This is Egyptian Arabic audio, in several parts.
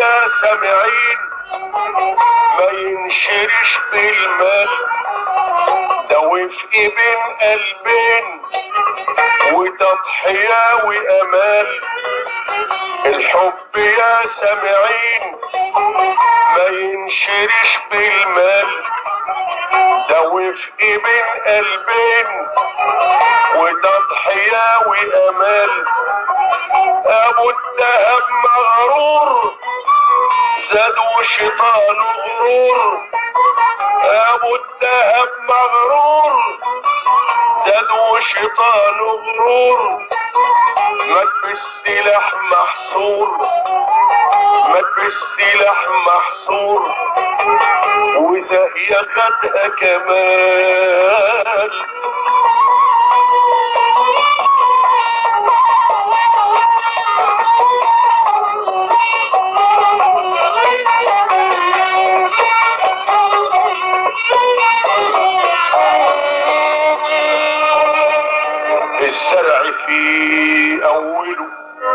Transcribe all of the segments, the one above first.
يا سامعين ما ينشرش بالمال ده وفق بين قلبين وتضحية وأمال الحب يا سامعين ما ينشرش بالمال ده وفق بين قلبين وتضحية وأمال أبو الدهب مغرور زادوا شيطان غرور أبو الدهب مغرور زادوا شيطان غرور مات بالسلاح محصور مات بالسلاح محصور وإذا هي خدها كمال الزرع في أوله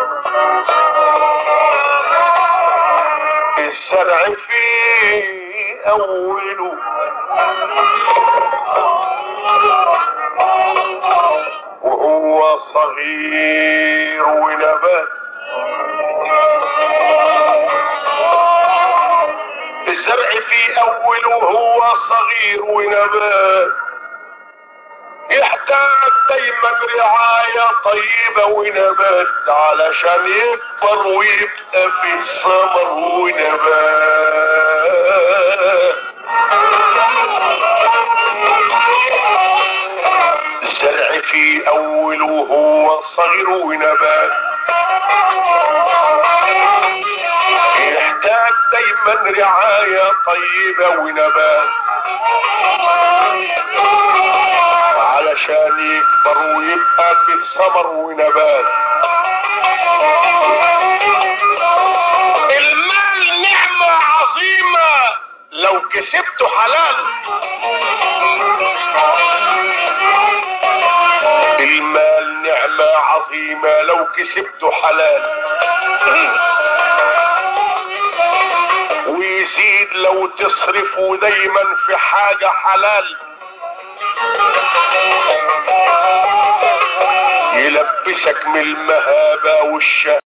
الزرع في أوله وهو صغير ونبات الزرع في أوله وهو صغير ونبات يحتاج دايما رعاية طيبة ونبات علشان يكبر ويبقى في ثمر ونبات الزرع في أوله وهو صغير ونبات يحتاج دايما رعاية طيبة ونبات علشان يكبر ويبقى في ثمر ونبات المال نعمة عظيمة لو كسبته حلال المال نعمة عظيمة لو كسبته حلال ويزيد لو تصرفه دايما في حاجة حلال يلبسك من المهابة والشهوة